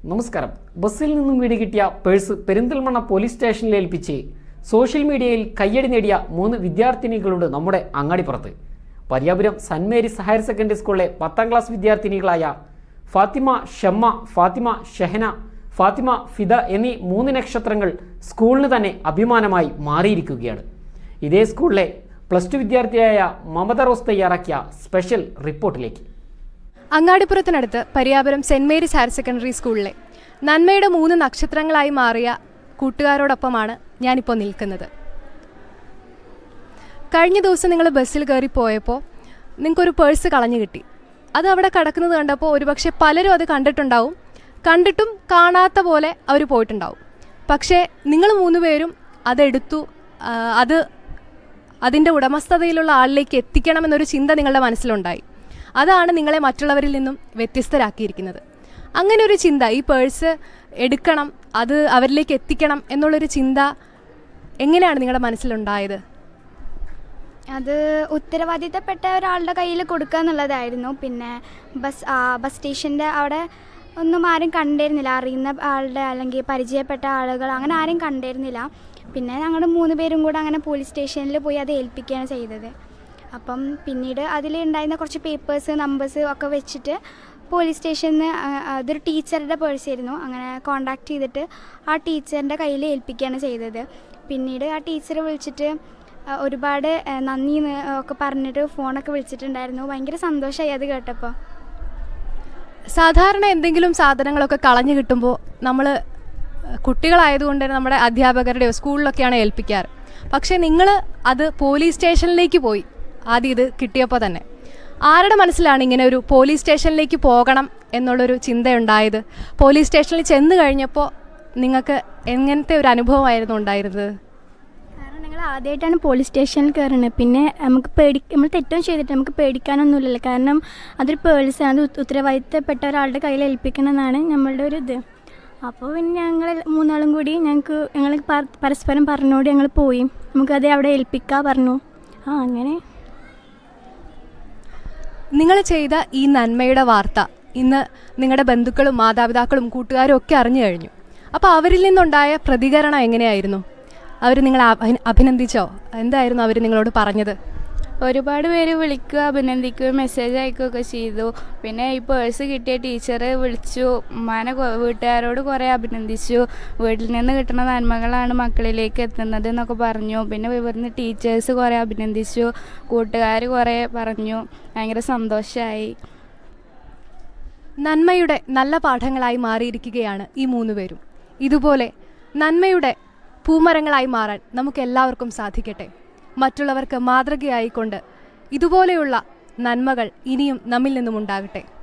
നമസ്കാരം ബസ്സിൽ നിന്നും വീട് കിട്ടിയ പേഴ്സ് പെരിന്തൽമണ്ണ പോലീസ് സ്റ്റേഷനിൽ ഏൽപ്പിച്ച് സോഷ്യൽ മീഡിയയിൽ കയ്യടി നേടിയ മൂന്ന് വിദ്യാർത്ഥിനികളുണ്ട് നമ്മുടെ അങ്ങാടിപ്പുറത്ത് Pariyapuram saint Mary's higher secondary സ്കൂളിലെ പത്താം ക്ലാസ് വിദ്യാർത്ഥിനികളായ ഫാത്തിമ ഷമ്മ ഫാത്തിമ ഷെഹന ഫാത്തിമ ഫിദ എന്നീ മൂന്ന് നക്ഷത്രങ്ങൾ സ്കൂളിന് തന്നെ അഭിമാനമായി മാറിയിരിക്കുകയാണ് ഇതേ സ്കൂളിലെ പ്ലസ് ടു വിദ്യാർത്ഥിയായ മമത റോസ് തയ്യാറാക്കിയ സ്പെഷ്യൽ റിപ്പോർട്ടിലേക്ക് അങ്ങാടിപ്പുറത്തിനടുത്ത് Pariyapuram saint Mary's higher secondary സ്കൂളിലെ നന്മയുടെ മൂന്ന് നക്ഷത്രങ്ങളായി മാറിയ കൂട്ടുകാരോടൊപ്പമാണ് ഞാനിപ്പോൾ നിൽക്കുന്നത് കഴിഞ്ഞ ദിവസം നിങ്ങൾ ബസ്സിൽ കയറി പോയപ്പോൾ നിങ്ങൾക്കൊരു പേഴ്സ് കളഞ്ഞു കിട്ടി അത് അവിടെ കിടക്കുന്നത് കണ്ടപ്പോൾ ഒരുപക്ഷെ പലരും അത് കണ്ടിട്ടുണ്ടാവും കണ്ടിട്ടും കാണാത്ത പോലെ അവർ പോയിട്ടുണ്ടാവും പക്ഷേ നിങ്ങൾ മൂന്ന് പേരും അതെടുത്തു ആ, അത് അതിൻ്റെ ഉടമസ്ഥതയിലുള്ള ആളിലേക്ക് എത്തിക്കണമെന്നൊരു ചിന്ത നിങ്ങളുടെ മനസ്സിലുണ്ടായി അതാണ് നിങ്ങളെ മറ്റുള്ളവരിൽ നിന്നും വ്യത്യസ്തരാക്കിയിരിക്കുന്നത് അങ്ങനെ ഒരു ചിന്ത ഈ പേഴ്സ് എടുക്കണം അത് അവരിലേക്ക് എത്തിക്കണം എന്നുള്ളൊരു ചിന്ത എങ്ങനെയാണ് നിങ്ങളുടെ മനസ്സിലുണ്ടായത് അത് ഉത്തരവാദിത്തപ്പെട്ട ഒരാളുടെ കയ്യിൽ കൊടുക്കുക എന്നുള്ളതായിരുന്നു പിന്നെ ബസ് ആ, ബസ് സ്റ്റേഷൻ്റെ അവിടെ ഒന്നും ആരും കണ്ടിരുന്നില്ല അറിയുന്ന ആളുടെ അല്ലെങ്കിൽ പരിചയപ്പെട്ട ആളുകൾ അങ്ങനെ ആരും കണ്ടിരുന്നില്ല പിന്നെ ഞങ്ങൾ മൂന്ന് പേരും കൂടെ അങ്ങനെ പോലീസ് സ്റ്റേഷനിൽ പോയി അത് ഏൽപ്പിക്കുകയാണ് ചെയ്തത് അപ്പം പിന്നീട് അതിൽ ഉണ്ടായിരുന്ന കുറച്ച് പേപ്പേഴ്സ് നമ്പേഴ്സ് ഒക്കെ വെച്ചിട്ട് പോലീസ് സ്റ്റേഷനിൽ നിന്ന് അതൊരു ടീച്ചറുടെ പേഴ്സായിരുന്നു അങ്ങനെ കോണ്ടാക്ട് ചെയ്തിട്ട് ആ ടീച്ചറിൻ്റെ കയ്യിൽ ഏൽപ്പിക്കുകയാണ് ചെയ്തത് പിന്നീട് ആ ടീച്ചർ വിളിച്ചിട്ട് ആ, ഒരുപാട് ആ, നന്ദി എന്ന് ഒക്കെ പറഞ്ഞിട്ട് ഫോണൊക്കെ വിളിച്ചിട്ടുണ്ടായിരുന്നു ഭയങ്കര സന്തോഷമായി അത് കേട്ടപ്പോൾ സാധാരണ എന്തെങ്കിലും സാധനങ്ങളൊക്കെ കളഞ്ഞു കിട്ടുമ്പോൾ നമ്മൾ കുട്ടികളായതുകൊണ്ട് തന്നെ നമ്മുടെ അധ്യാപകരുടെയോ സ്കൂളിലൊക്കെയാണ് ഏൽപ്പിക്കാറ് പക്ഷേ നിങ്ങൾ അത് പോലീസ് സ്റ്റേഷനിലേക്ക് പോയി ആദ്യം ഇത് കിട്ടിയപ്പോൾ തന്നെ ആരുടെ മനസ്സിലാണ് ഇങ്ങനെ ഒരു പോലീസ് സ്റ്റേഷനിലേക്ക് പോകണം എന്നുള്ളൊരു ചിന്തയുണ്ടായത് പോലീസ് സ്റ്റേഷനിൽ ചെന്ന് കഴിഞ്ഞപ്പോൾ നിങ്ങൾക്ക് എങ്ങനത്തെ ഒരു അനുഭവമായിരുന്നു ഉണ്ടായിരുന്നത് കാരണം ഞങ്ങൾ ആദ്യമായിട്ടാണ് പോലീസ് സ്റ്റേഷനിൽ കയറുന്നത് പിന്നെ നമുക്ക് പേടി നമ്മൾ തെറ്റും ചെയ്തിട്ട് നമുക്ക് പേടിക്കാനൊന്നുമില്ലല്ലോ കാരണം അതൊരു പേഴ്സാണ് അത് ഉത്ത- ഉത്തരവാദിത്തപ്പെട്ട ഒരാളുടെ കയ്യിൽ ഏൽപ്പിക്കണം എന്നാണ് നമ്മളുടെ ഒരു ഇത് അപ്പോൾ പിന്നെ ഞങ്ങൾ മൂന്നാളും കൂടി ഞങ്ങൾക്ക് ഞങ്ങൾ പ- പരസ്പരം പറഞ്ഞോട് ഞങ്ങൾ പോയി നമുക്കത് അവിടെ ഏൽപ്പിക്കാൻ പറഞ്ഞു ആ അങ്ങനെ നിങ്ങൾ ചെയ്ത ഈ നന്മയുടെ വാർത്ത ഇന്ന് നിങ്ങളുടെ ബന്ധുക്കളും മാതാപിതാക്കളും കൂട്ടുകാരും ഒക്കെ അറിഞ്ഞു കഴിഞ്ഞു അപ്പോൾ അവരിൽ നിന്നുണ്ടായ പ്രതികരണം എങ്ങനെയായിരുന്നു അവർ നിങ്ങളെ അഭി- അഭിനന്ദിച്ചോ എന്തായിരുന്നു അവർ നിങ്ങളോട് പറഞ്ഞത് ഒരുപാട് പേര് വിളിക്കുക അഭിനന്ദിക്കുകയും മെസ്സേജ് അയക്കുകയൊക്കെ ചെയ്തു പിന്നെ ഈ പേഴ്സ് കിട്ടിയ ടീച്ചർ വിളിച്ചു ഉമ്മാനെ കൊ- വീട്ടുകാരോട് കുറേ അഭിനന്ദിച്ചു വീട്ടിൽ നിന്ന് കിട്ടുന്ന നന്മകളാണ് മക്കളിലേക്ക് എത്തുന്നത് എന്നൊക്കെ പറഞ്ഞു പിന്നെ ഇവിടുന്ന് ടീച്ചേഴ്സ് കുറേ അഭിനന്ദിച്ചു കൂട്ടുകാർ കുറേ പറഞ്ഞു ഭയങ്കര സന്തോഷമായി നന്മയുടെ നല്ല പാഠങ്ങളായി മാറിയിരിക്കുകയാണ് ഈ മൂന്ന് പേരും ഇതുപോലെ നന്മയുടെ പൂമരങ്ങളായി മാറാൻ നമുക്ക് എല്ലാവർക്കും സാധിക്കട്ടെ മറ്റുള്ളവർക്ക് മാതൃകയായിക്കൊണ്ട് ഇതുപോലെയുള്ള നന്മകൾ ഇനിയും നമ്മിൽ നിന്നും ഉണ്ടാകട്ടെ